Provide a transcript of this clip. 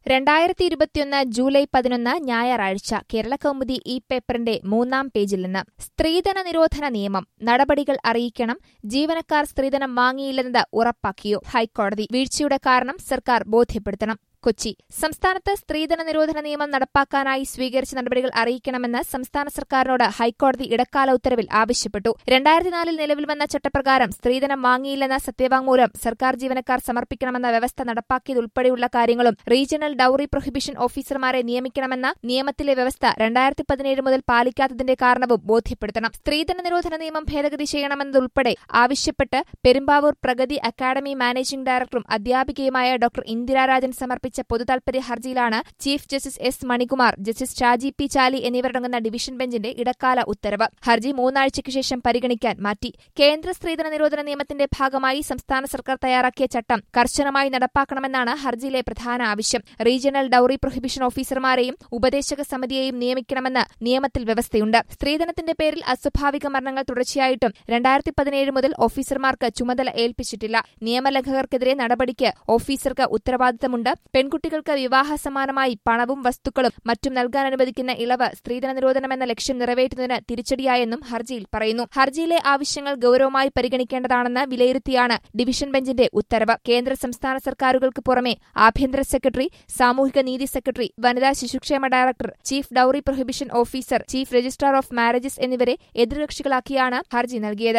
രണ്ടായിരത്തി ഇരുപത്തിയൊന്ന് ജൂലൈ പതിനൊന്ന് ഞായറാഴ്ച കേരള കൗമുദി ഈ പേപ്പറിന്റെ മൂന്നാം പേജിൽ നിന്ന് സ്ത്രീധന നിരോധന നിയമം നടപടികൾ അറിയിക്കണം ജീവനക്കാർ സ്ത്രീധനം വാങ്ങിയില്ലെന്നത് ഉറപ്പാക്കിയോ ഹൈക്കോടതി വീഴ്ചയുടെ കാരണം സർക്കാർ ബോധ്യപ്പെടുത്തണം കൊച്ചി സംസ്ഥാനത്ത് സ്ത്രീധന നിരോധന നിയമം നടപ്പാക്കാനായി സ്വീകരിച്ച നടപടികൾ അറിയിക്കണമെന്ന് സംസ്ഥാന സർക്കാരിനോട് ഹൈക്കോടതി ഇടക്കാല ഉത്തരവിൽ ആവശ്യപ്പെട്ടു രണ്ടായിരത്തിനാലിൽ നിലവിൽ വന്ന ചട്ടപ്രകാരം സ്ത്രീധനം വാങ്ങിയില്ലെന്ന സത്യവാങ്മൂലം സർക്കാർ ജീവനക്കാർ സമർപ്പിക്കണമെന്ന വ്യവസ്ഥ നടപ്പാക്കിയതുൾപ്പെടെയുള്ള കാര്യങ്ങളും റീജിയണൽ ഡൌറി പ്രൊഹിബിഷൻ ഓഫീസർമാരെ നിയമിക്കണമെന്ന നിയമത്തിലെ വ്യവസ്ഥ രണ്ടായിരത്തി പതിനേഴ് മുതൽ പാലിക്കാത്തതിന്റെ കാരണവും ബോധ്യപ്പെടുത്തണം സ്ത്രീധന നിരോധന നിയമം ഭേദഗതി ചെയ്യണമെന്നതുൾപ്പെടെ ആവശ്യപ്പെട്ട് പെരുമ്പാവൂർ പ്രഗതി അക്കാദമി മാനേജിംഗ് ഡയറക്ടറും അധ്യാപികയുമായ ഡോക്ടർ ഇന്ദിരാരാജൻ സമർപ്പിച്ച പൊതുതാൽപര്യ ഹർജിയിലാണ് chief justice S Manikumar justice Shaji P Chaly എന്നിവരടങ്ങുന്ന ഡിവിഷൻ ബെഞ്ചിന്റെ ഇടക്കാല ഉത്തരവ് ഹർജി മൂന്നാഴ്ചയ്ക്ക് ശേഷം പരിഗണിക്കാൻ മാറ്റി കേന്ദ്ര സ്ത്രീധന നിരോധന നിയമത്തിന്റെ ഭാഗമായി സംസ്ഥാന സർക്കാർ തയ്യാറാക്കിയ ചട്ടം കർശനമായി നടപ്പാക്കണമെന്നാണ് ഹർജിയിലെ പ്രധാന ആവശ്യം റീജിയണൽ ഡൌറി പ്രൊഹിബിഷൻ ഓഫീസർമാരെയും ഉപദേശക സമിതിയെയും നിയമിക്കണമെന്ന് നിയമത്തിൽ വ്യവസ്ഥയുണ്ട് സ്ത്രീധനത്തിന്റെ പേരിൽ അസ്വാഭാവിക മരണങ്ങൾ തുടർച്ചയായിട്ടും രണ്ടായിരത്തി പതിനേഴ് മുതൽ ഓഫീസർമാർക്ക് ചുമതല ഏൽപ്പിച്ചിട്ടില്ല നിയമലംഘകർക്കെതിരെ നടപടിക്ക് ഓഫീസർക്ക് ഉത്തരവാദിത്തമുണ്ട് പെൺകുട്ടികൾക്ക് വിവാഹ സമാനമായി പണവും വസ്തുക്കളും മറ്റും നൽകാൻ അനുവദിക്കുന്ന ഇളവ് സ്ത്രീധന നിരോധനമെന്ന ലക്ഷ്യം നിറവേറ്റുന്നതിന് തിരിച്ചടിയായെന്നും ഹർജിയിൽ പറയുന്നു ഹർജിയിലെ ആവശ്യങ്ങൾ ഗൌരവമായി പരിഗണിക്കേണ്ടതാണെന്ന് വിലയിരുത്തിയാണ് ഡിവിഷൻ ബെഞ്ചിന്റെ ഉത്തരവ് കേന്ദ്ര സംസ്ഥാന സർക്കാരുകൾക്ക് പുറമെ ആഭ്യന്തര സെക്രട്ടറി സാമൂഹിക നീതി സെക്രട്ടറി വനിതാ ശിശുക്ഷേമ director chief dowry prohibition officer chief registrar of marriages എന്നിവരെ എതിർകക്ഷികളാക്കിയാണ് ഹർജി നൽകിയത്